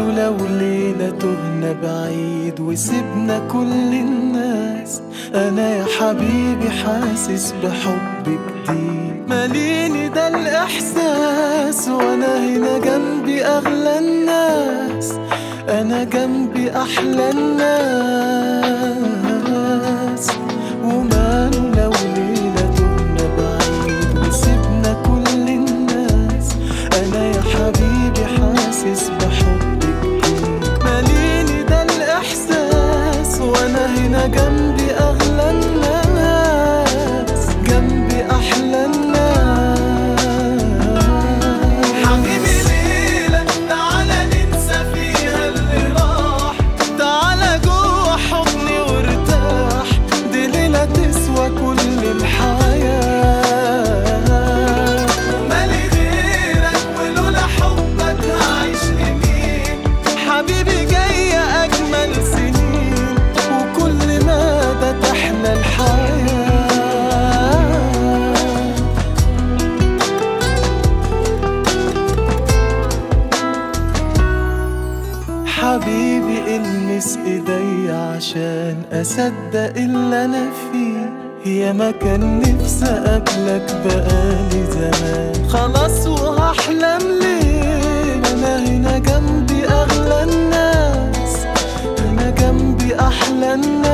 وماله لو ليلة تهنا بعيد وسيبنا كل الناس أنا يا حبيبي حاسس بحب جديد ماليني ده الإحساس وأنا هنا جنبي أغلى الناس أنا جنبي أحلى الناس وماله لو ليلة تهنا بعيد وسيبنا كل الناس أنا يا حبيبي حاسس بحب جديد ماليني ده الإحساس وأنا هنا جنبي أغلى الناس جنبي أحلى الناس حبيبي ليلة تعالى ننسى فيها اللي راح تعالى جوه حضني وارتاح دي ليلة تسوى كل الحياة مالي غيرك ولولا حبك هعيش لمين حبيبي جاية أجمل سنين وكل مدى تحلى الحياة حبيبي المس ايدي عشان اصدق اللي انا فيه يا ما كان نفسي اقابلك بقالي زمان خلاص وهحلم ليه انا هنا جنبي اغلى الناس انا جنبي احلى الناس